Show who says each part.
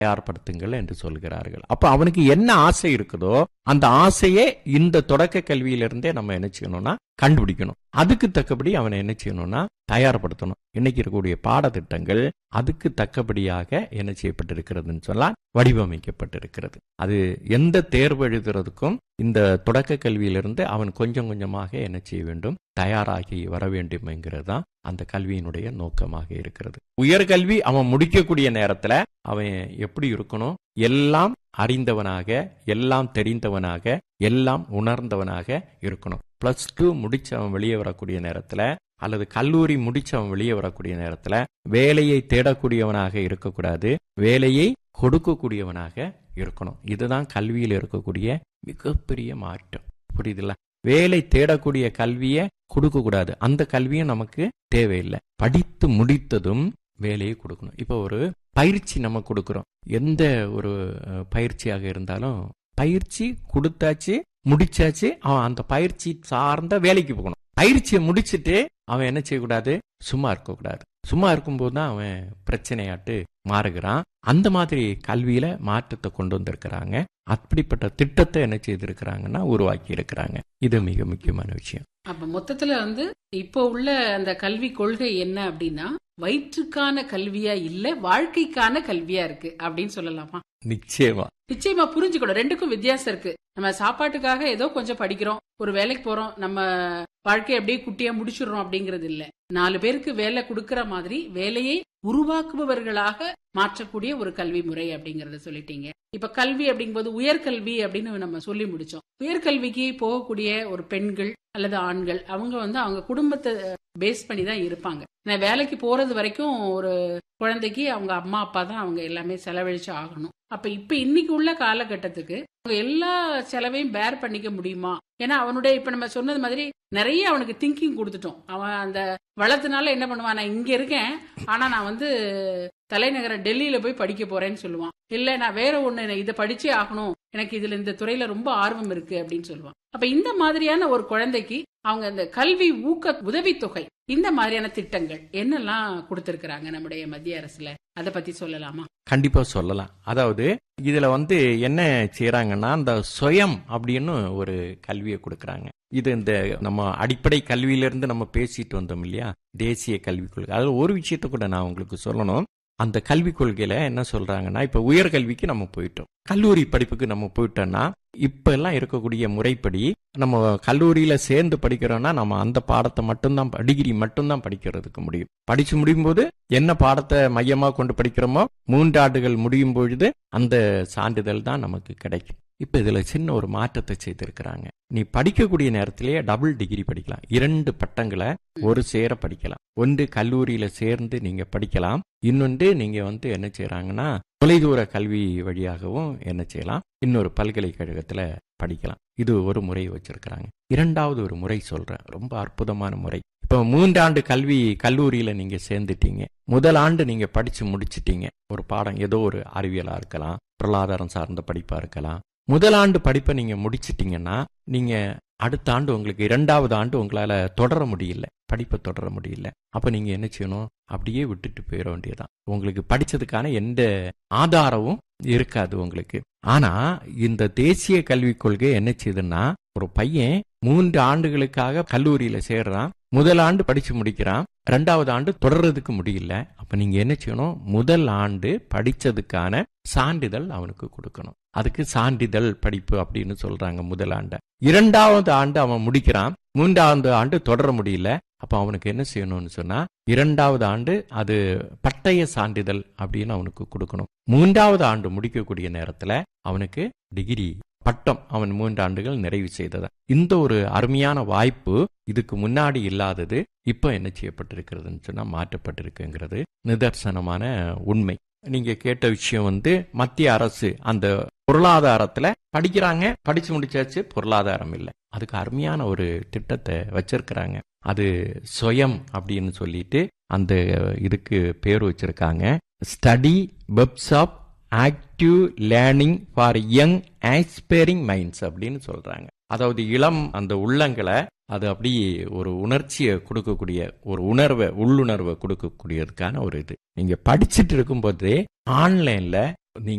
Speaker 1: தயார்படுத்துங்கள் என்று சொல்கிறார்கள் அப்ப அவனுக்கு என்ன ஆசை இருக்குதோ அந்த ஆசையே இந்த தொடக்க கல்வியிலிருந்தே நம்ம என்ன செய்யணும்னா கண்டுபிடிக்கணும் அதுக்கு தக்கபடி அவனை என்ன செய்யணும்னா தயார்படுத்தணும் இன்னைக்கு இருக்கக்கூடிய பாடத்திட்டங்கள் அதுக்கு தக்கபடியாக என்ன செய்யப்பட்டிருக்கிறதுன்னு சொன்னா வடிவமைக்கப்பட்டிருக்கிறது அது எந்த தேர்வு எழுதுறதுக்கும் இந்த தொடக்க கல்வியிலிருந்து அவன் கொஞ்சம் கொஞ்சமாக என்ன செய்ய வேண்டும் தயாராகி வர வேண்டும் என்கிறது தான் அந்த கல்வியினுடைய நோக்கமாக இருக்கிறது உயர்கல்வி அவன் முடிக்கக்கூடிய நேரத்துல அவன் எப்படி இருக்கணும் எல்லாம் அறிந்தவனாக எல்லாம் தெரிந்தவனாக எல்லாம் உணர்ந்தவனாக இருக்கணும் பிளஸ் டூ முடிச்சு அவன் வெளியே வரக்கூடிய நேரத்துல அல்லது கல்லூரி முடிச்சு அவன் வெளியே வரக்கூடிய நேரத்துல வேலையை தேடக்கூடியவனாக இருக்கக்கூடாது வேலையை கொடுக்கக்கூடியவனாக இருக்கணும் இதுதான் கல்வியில் இருக்கக்கூடிய மிகப்பெரிய மாற்றம் புரியுதுல்ல வேலை தேடக்கூடிய கல்வியை கொடுக்க கூடாது அந்த கொடுக்கக்கூடாது நமக்கு தேவையில்லை படித்து முடித்ததும் வேலையை கொடுக்கணும் இப்போ ஒரு பயிற்சி நம்ம கொடுக்கிறோம் எந்த ஒரு அஹ், பயிற்சியாக இருந்தாலும் பயிற்சி கொடுத்தாச்சு முடிச்சாச்சு அவன் அந்த பயிற்சி சார்ந்த வேலைக்கு போகணும் பயிற்சியை முடிச்சிட்டு அவன் என்ன செய்யக்கூடாது சும்மா இருக்கக்கூடாது சும்மா இருக்கும்போது தான் அவன் பிரச்சனையாட்டு மாறுகிறான் அந்த மாதிரி கல்வியில மாற்றத்தை கொண்டு வந்திருக்கிறாங்க அப்படிப்பட்ட திட்டத்தை என்ன செய்திருக்கிறாங்கன்னா உருவாக்கி இருக்கிறாங்க இது மிக முக்கியமான விஷயம்
Speaker 2: அப்ப மொத்தத்துல வந்து இப்போ உள்ள அந்த கல்வி கொள்கை என்ன அப்படின்னா வயிற்றுக்கான கல்வியா இல்ல வாழ்க்கைக்கான கல்வியா இருக்கு அப்படின்னு சொல்லலாமா
Speaker 1: நிச்சயமா
Speaker 2: நிச்சயமா புரிஞ்சுக்கணும் ரெண்டுக்கும் வித்தியாசம் இருக்கு நம்ம சாப்பாட்டுக்காக ஏதோ கொஞ்சம் படிக்கிறோம் ஒரு வேலைக்கு போறோம் நம்ம வாழ்க்கையை அப்படியே குட்டியா முடிச்சிடுறோம் அப்படிங்கறது இல்ல நாலு பேருக்கு வேலை கொடுக்கற மாதிரி வேலையை உருவாக்குபவர்களாக மாற்றக்கூடிய ஒரு கல்வி முறை அப்படிங்கறத சொல்லிட்டீங்க இப்ப கல்வி அப்படிங்கும்போது உயர்கல்வி அப்படின்னு நம்ம சொல்லி முடிச்சோம் உயர்கல்விக்கு போகக்கூடிய ஒரு பெண்கள் அல்லது ஆண்கள் அவங்க வந்து அவங்க குடும்பத்தை பேஸ் பண்ணி தான் இருப்பாங்க நான் வேலைக்கு போறது வரைக்கும் ஒரு குழந்தைக்கு அவங்க அம்மா அப்பா தான் அவங்க எல்லாமே செலவழிச்சு ஆகணும் அப்ப இப்ப இன்னைக்கு உள்ள காலகட்டத்துக்கு அவங்க எல்லா செலவையும் பேர் பண்ணிக்க முடியுமா ஏன்னா அவனுடைய இப்ப நம்ம சொன்னது மாதிரி நிறைய அவனுக்கு திங்கிங் கொடுத்துட்டோம் அவன் அந்த வளர்த்தனால என்ன பண்ணுவான் நான் இங்க இருக்கேன் ஆனா நான் வந்து தலைநகர டெல்லியில போய் படிக்க போறேன்னு சொல்லுவான் இல்ல நான் வேற ஒண்ணு இதை படிச்சே ஆகணும் எனக்கு இதுல இந்த துறையில ரொம்ப ஆர்வம் இருக்கு அப்படின்னு சொல்லுவான் அப்ப இந்த மாதிரியான ஒரு குழந்தைக்கு அவங்க இந்த கல்வி ஊக்க உதவித்தொகை இந்த மாதிரியான திட்டங்கள் என்னெல்லாம் கொடுத்திருக்கிறாங்க நம்முடைய மத்திய அரசுல அத பத்தி சொல்லலாமா
Speaker 1: கண்டிப்பா சொல்லலாம் அதாவது இதுல வந்து என்ன செய்யறாங்கன்னா அந்த சுயம் அப்படின்னு ஒரு கல்வியை கொடுக்கறாங்க இது இந்த நம்ம அடிப்படை கல்வியிலிருந்து நம்ம பேசிட்டு வந்தோம் இல்லையா தேசிய கல்விக் கொள்கை அதுல ஒரு விஷயத்த கூட நான் உங்களுக்கு சொல்லணும் அந்த கல்விக் கொள்கையில என்ன சொல்றாங்கன்னா இப்ப உயர்கல்விக்கு நம்ம போயிட்டோம் கல்லூரி படிப்புக்கு நம்ம போயிட்டோம்னா இப்ப எல்லாம் இருக்கக்கூடிய முறைப்படி நம்ம கல்லூரியில சேர்ந்து படிக்கிறோம்னா நம்ம அந்த பாடத்தை மட்டும்தான் டிகிரி மட்டும்தான் படிக்கிறதுக்கு முடியும் படிச்சு முடியும் போது என்ன பாடத்தை மையமா கொண்டு படிக்கிறோமோ மூன்று ஆண்டுகள் முடியும் பொழுது அந்த சான்றிதழ் தான் நமக்கு கிடைக்கும் இப்ப இதுல சின்ன ஒரு மாற்றத்தை செய்திருக்கிறாங்க நீ படிக்கக்கூடிய நேரத்திலேயே டபுள் டிகிரி படிக்கலாம் இரண்டு பட்டங்களை ஒரு சேர படிக்கலாம் ஒன்று கல்லூரியில சேர்ந்து நீங்க படிக்கலாம் இன்னொன்று நீங்க வந்து என்ன செய்யறாங்கன்னா தொலைதூர கல்வி வழியாகவும் என்ன செய்யலாம் இன்னொரு பல்கலைக்கழகத்துல படிக்கலாம் இது ஒரு முறை வச்சிருக்கிறாங்க இரண்டாவது ஒரு முறை சொல்றேன் ரொம்ப அற்புதமான முறை இப்ப மூன்றாண்டு கல்வி கல்லூரியில நீங்க சேர்ந்துட்டீங்க முதல் ஆண்டு நீங்க படிச்சு முடிச்சிட்டீங்க ஒரு பாடம் ஏதோ ஒரு அறிவியலா இருக்கலாம் பொருளாதாரம் சார்ந்த படிப்பா இருக்கலாம் முதல் ஆண்டு படிப்பை நீங்க முடிச்சிட்டீங்கன்னா நீங்க அடுத்த ஆண்டு உங்களுக்கு இரண்டாவது ஆண்டு உங்களால தொடர முடியல படிப்பை தொடர முடியல அப்ப நீங்க என்ன செய்யணும் அப்படியே விட்டுட்டு போயிட வேண்டியதுதான் உங்களுக்கு படிச்சதுக்கான எந்த ஆதாரமும் இருக்காது உங்களுக்கு ஆனா இந்த தேசிய கல்விக் கொள்கை என்ன செய்யுதுன்னா ஒரு பையன் மூன்று ஆண்டுகளுக்காக கல்லூரியில சேர்றான் முதல் ஆண்டு படிச்சு முடிக்கிறான் ரெண்டாவது ஆண்டு தொடர்றதுக்கு முடியல அப்ப நீங்க என்ன செய்யணும் முதல் ஆண்டு படிச்சதுக்கான சான்றிதழ் அவனுக்கு கொடுக்கணும் அதுக்கு சான்றிதழ் படிப்பு அப்படின்னு சொல்றாங்க முதல் ஆண்ட இரண்டாவது ஆண்டு அவன் முடிக்கிறான் மூன்றாவது ஆண்டு தொடர முடியல அப்ப அவனுக்கு என்ன செய்யணும்னு சொன்னா இரண்டாவது ஆண்டு அது பட்டய சான்றிதழ் அப்படின்னு அவனுக்கு கொடுக்கணும் மூன்றாவது ஆண்டு முடிக்கக்கூடிய நேரத்துல அவனுக்கு டிகிரி பட்டம் அவன் மூன்று ஆண்டுகள் நிறைவு செய்தது இந்த ஒரு அருமையான வாய்ப்பு இதுக்கு முன்னாடி இல்லாதது இப்ப என்ன செய்யப்பட்டிருக்கிறதுன்னு சொன்னா மாற்றப்பட்டிருக்குங்கிறது நிதர்சனமான உண்மை நீங்க கேட்ட விஷயம் வந்து மத்திய அரசு அந்த பொருளாதாரத்துல படிக்கிறாங்க படிச்சு முடிச்சாச்சு பொருளாதாரம் இல்லை அதுக்கு அருமையான ஒரு திட்டத்தை வச்சிருக்கிறாங்க அது சுயம் அப்படின்னு சொல்லிட்டு அந்த இதுக்கு பேர் வச்சிருக்காங்க study webs of active learning for young aspiring minds அப்படின்னு சொல்றாங்க அதாவது இளம் அந்த உள்ளங்களை அது அப்படி ஒரு உணர்ச்சியை கொடுக்கக்கூடிய ஒரு உணர்வை உள்ளுணர்வை கொடுக்கக்கூடியதுக்கான ஒரு இது நீங்க படிச்சுட்டு இருக்கும்போதே ஆன்லைன்ல